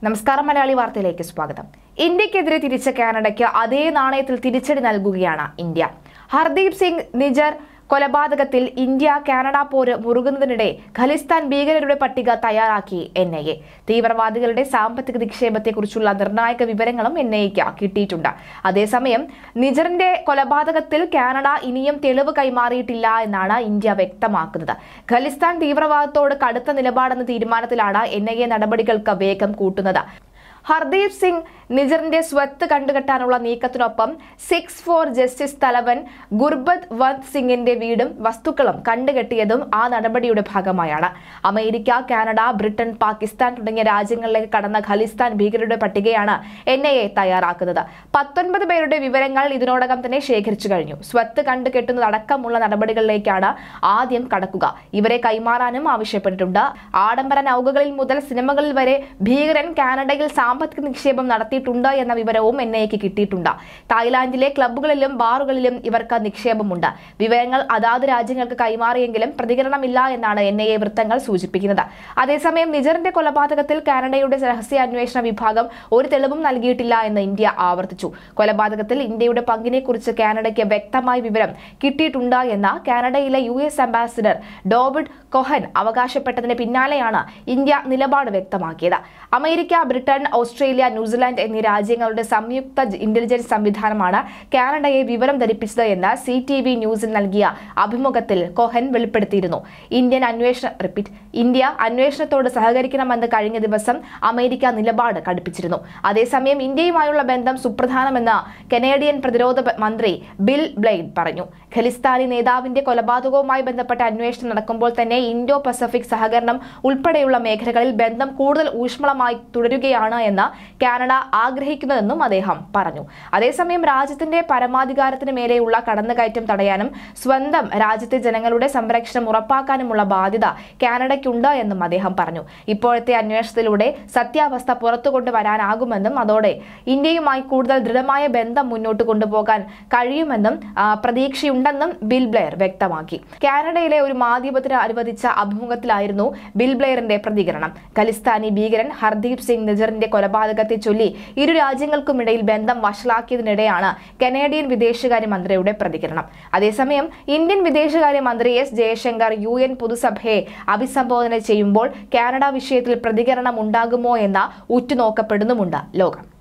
നമസ്കാരം മലയാളി വാർത്തയിലേക്ക് സ്വാഗതം ഇന്ത്യക്കെതിരെ തിരിച്ച കാനഡയ്ക്ക് അതേ നാണയത്തിൽ തിരിച്ചടി നൽകുകയാണ് ഇന്ത്യ ഹർദീപ് സിംഗ് നിജർ കൊലപാതകത്തിൽ ഇന്ത്യ കാനഡ പോര് മുറുകുന്നതിനിടെ ഖലിസ്ഥാൻ ഭീകരരുടെ പട്ടിക തയ്യാറാക്കി എൻ ഐ എ തീവ്രവാദികളുടെ സാമ്പത്തിക നിക്ഷേപത്തെക്കുറിച്ചുള്ള നിർണായക വിവരങ്ങളും എൻ ഐ എക്ക് കിട്ടിയിട്ടുണ്ട് അതേസമയം നിജറിന്റെ കൊലപാതകത്തിൽ കാനഡ ഇനിയും തെളിവ് കൈമാറിയിട്ടില്ല എന്നാണ് ഇന്ത്യ വ്യക്തമാക്കുന്നത് ഖലിസ്ഥാൻ തീവ്രവാദത്തോട് കടുത്ത നിലപാടെന്ന തീരുമാനത്തിലാണ് എൻ ഐ എ നടപടികൾക്ക് വേഗം കൂട്ടുന്നത് ഹർദീപ് സിംഗ് നിജറിന്റെ സ്വത്ത് കണ്ടുകെട്ടാനുള്ള നീക്കത്തിനൊപ്പം സിക്സ് ഫോർ ജസ്റ്റിസ് തലവൻ ഗുർബത് വന്ത് സിംഗിന്റെ വീടും വസ്തുക്കളും കണ്ടുകെട്ടിയതും ആ നടപടിയുടെ ഭാഗമായാണ് അമേരിക്ക കാനഡ ബ്രിട്ടൻ പാകിസ്ഥാൻ തുടങ്ങിയ രാജ്യങ്ങളിലേക്ക് കടന്ന ഖലിസ്ഥാൻ ഭീകരരുടെ പട്ടികയാണ് എൻ ഐ എ തയ്യാറാക്കുന്നത് പത്തൊൻപത് പേരുടെ വിവരങ്ങൾ ഇതിനോടകം തന്നെ ശേഖരിച്ചു കഴിഞ്ഞു സ്വത്ത് കണ്ടുകെട്ടുന്നതടക്കമുള്ള നടപടികളിലേക്കാണ് ആദ്യം കടക്കുക ഇവരെ കൈമാറാനും ആവശ്യപ്പെട്ടിട്ടുണ്ട് ആഡംബര നൗകകളിൽ മുതൽ സിനിമകളിൽ വരെ ഭീകരൻ കാനഡയിൽ സാമ്പത്തിക നിക്ഷേപം നടത്തിയിട്ടുണ്ട് എന്ന വിവരവും എൻ ഐക്ക് കിട്ടിയിട്ടുണ്ട് തായ്ലാന്റിലെ ക്ലബ്ബുകളിലും ബാറുകളിലും ഇവർക്ക് നിക്ഷേപമുണ്ട് വിവരങ്ങൾ അതാത് രാജ്യങ്ങൾക്ക് കൈമാറിയെങ്കിലും പ്രതികരണമില്ല എന്നാണ് എൻ ഐ എ വൃത്തങ്ങൾ സൂചിപ്പിക്കുന്നത് അതേസമയം നിജറിന്റെ കൊലപാതകത്തിൽ കാനഡയുടെ രഹസ്യാന്വേഷണ വിഭാഗം ഒരു തെളിവും നൽകിയിട്ടില്ല എന്ന് ഇന്ത്യ ആവർത്തിച്ചു കൊലപാതകത്തിൽ ഇന്ത്യയുടെ പങ്കിനെക്കുറിച്ച് കാനഡയ്ക്ക് വ്യക്തമായ വിവരം കിട്ടിയിട്ടുണ്ട് എന്ന കാനഡയിലെ യു എസ് അംബാസിഡർ ഡോബിഡ് കൊഹൻ അവകാശപ്പെട്ടതിന് പിന്നാലെയാണ് ഇന്ത്യ നിലപാട് വ്യക്തമാക്കിയത് അമേരിക്ക ബ്രിട്ടൻ ഓസ്ട്രേലിയ ന്യൂസിലാൻഡ് എന്നീ രാജ്യങ്ങളുടെ സംയുക്ത ജ- ഇന്റലിജൻസ് സംവിധാനമാണ് കാനഡയെ വിവരം ധരിപ്പിച്ചത് എന്ന് സി ടി വി ന്യൂസിൽ നൽകിയ അഭിമുഖത്തിൽ കൊഹൻ വെളിപ്പെടുത്തിയിരുന്നു ഇന്ത്യൻ അന്വേഷണ റിപ്പീറ്റ് ഇന്ത്യ അന്വേഷണത്തോട് സഹകരിക്കണമെന്ന് കഴിഞ്ഞ ദിവസം അമേരിക്ക നിലപാട് കടുപ്പിച്ചിരുന്നു അതേസമയം ഇന്ത്യയുമായുള്ള ബന്ധം സുപ്രധാനമെന്ന് കനേഡിയൻ പ്രതിരോധ പ- മന്ത്രി ബിൽ ബ്ലെയ്ഡ് പറഞ്ഞു ഖലിസ്ഥാനി നേതാവിന്റെ കൊലപാതകവുമായി ബന്ധപ്പെട്ട അന്വേഷണം നടക്കുമ്പോൾ തന്നെ ഇൻഡോ പസഫിക് സഹകരണം ഉൾപ്പെടെയുള്ള മേഖലകളിൽ ബന്ധം കൂടുതൽ ഊഷ്മളമായി തുടരുകയാണ് എന്ന് കാനഡ ആഗ്രഹിക്കുന്നതെന്നും അദ്ദേഹം പറഞ്ഞു അതേസമയം രാജ്യത്തിന്റെ പരമാധികാരത്തിന് മേലെയുള്ള കടന്നുകയറ്റം തടയാനും സ്വന്തം രാജ്യത്തെ ജനങ്ങളുടെ സംരക്ഷണം ഉറപ്പാക്കാനുമുള്ള ബാധ്യത കാനഡയ്ക്കുണ്ട് എന്നും അദ്ദേഹം പറഞ്ഞു ഇപ്പോഴത്തെ അന്വേഷണത്തിലൂടെ സത്യാവസ്ഥ പുറത്തു കൊണ്ടുവരാനാകുമെന്നും അതോടെ ഇന്ത്യയുമായി കൂടുതൽ ദൃഢമായ ബന്ധം മുന്നോട്ട് കൊണ്ടുപോകാൻ കഴിയുമെന്നും ആ, പ്രതീക്ഷയുണ്ടെന്നും ബിൽ ബ്ലെയർ വ്യക്തമാക്കി കാനഡയിലെ ഒരു മാധ്യമത്തിന് അനുവദിച്ച അഭിമുഖത്തിലായിരുന്നു ബിൽ ബ്ലെയറിന്റെ പ്രതികരണം ഖലിസ്ഥാനി ഭീകരൻ ഹർദീപ് സിംഗ് നിജറിന്റെ കൊലപാതകത്തെ ചൊല്ലി ഇരു രാജ്യങ്ങൾക്കുമിടയിൽ ബന്ധം വഷളാക്കിയതിനിടെയാണ് കനേഡിയൻ വിദേശകാര്യ മന്ത്രിയുടെ പ്രതികരണം അതേസമയം ഇന്ത്യൻ വിദേശകാര്യ മന്ത്രി എസ് ജയശങ്കർ യു എൻ പൊതുസഭയെ അഭിസംബോധന ചെയ്യുമ്പോൾ കാനഡ വിഷയത്തിൽ പ്രതികരണം ഉണ്ടാകുമോ എന്ന ഉറ്റുനോക്കപ്പെടുന്നുമുണ്ട് ലോകം